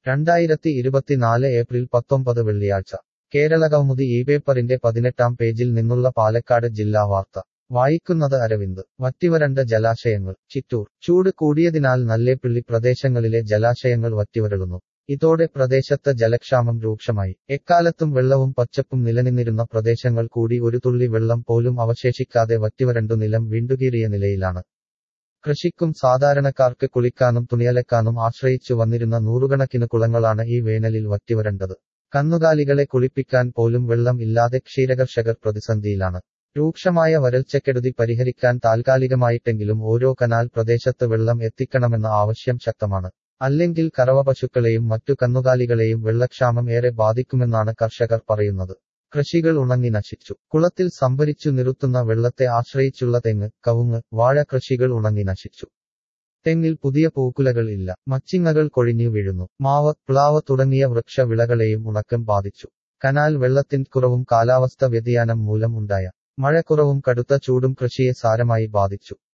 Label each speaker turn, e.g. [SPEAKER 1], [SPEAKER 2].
[SPEAKER 1] രണ്ടായിരത്തി ഇരുപത്തിനാല് ഏപ്രിൽ പത്തൊമ്പത് വെള്ളിയാഴ്ച കേരളകൗമുദി ഈ പേപ്പറിന്റെ പതിനെട്ടാം പേജിൽ നിന്നുള്ള പാലക്കാട് ജില്ലാ വാർത്ത വായിക്കുന്നത് അരവിന്ദ് വറ്റിവരണ്ട ജലാശയങ്ങൾ ചിറ്റൂർ ചൂട് കൂടിയതിനാൽ നല്ലേപ്പിള്ളി പ്രദേശങ്ങളിലെ ജലാശയങ്ങൾ വറ്റിവരളുന്നു ഇതോടെ പ്രദേശത്ത് ജലക്ഷാമം രൂക്ഷമായി എക്കാലത്തും വെള്ളവും പച്ചപ്പും നിലനിന്നിരുന്ന പ്രദേശങ്ങൾ കൂടി ഒരു തുള്ളി വെള്ളം പോലും അവശേഷിക്കാതെ വറ്റിവരണ്ടു നിലം വീണ്ടുകീറിയ നിലയിലാണ് കൃഷിക്കും സാധാരണക്കാർക്ക് കുളിക്കാനും തുണിയലക്കാനും ആശ്രയിച്ചു വന്നിരുന്ന നൂറുകണക്കിന് കുളങ്ങളാണ് ഈ വേനലിൽ വറ്റിവരണ്ടത് കന്നുകാലികളെ കുളിപ്പിക്കാൻ പോലും വെള്ളം ഇല്ലാതെ ക്ഷീരകർഷകർ പ്രതിസന്ധിയിലാണ് രൂക്ഷമായ വരൾച്ചക്കെടുതി പരിഹരിക്കാൻ താൽക്കാലികമായിട്ടെങ്കിലും ഓരോ കനാൽ പ്രദേശത്ത് വെള്ളം എത്തിക്കണമെന്ന ആവശ്യം ശക്തമാണ് അല്ലെങ്കിൽ കറവ പശുക്കളെയും മറ്റു കന്നുകാലികളെയും വെള്ളക്ഷാമം ഏറെ ബാധിക്കുമെന്നാണ് കർഷകർ പറയുന്നത് കൃഷികൾ ഉണങ്ങി നശിച്ചു കുളത്തിൽ സംഭരിച്ചു നിർത്തുന്ന വെള്ളത്തെ ആശ്രയിച്ചുള്ള തെങ്ങ് കവുങ്ങ് വാഴ കൃഷികൾ ഉണങ്ങി നശിച്ചു തെങ്ങിൽ പുതിയ പൂക്കുലകൾ ഇല്ല മച്ചിങ്ങകൾ കൊഴിഞ്ഞു വീഴുന്നു മാവ് പ്ലാവ് തുടങ്ങിയ വൃക്ഷവിളകളെയും ഉണക്കം ബാധിച്ചു കനാൽ വെള്ളത്തിൻ കുറവും കാലാവസ്ഥ വ്യതിയാനം മൂലം ഉണ്ടായ മഴക്കുറവും കടുത്ത ചൂടും കൃഷിയെ സാരമായി ബാധിച്ചു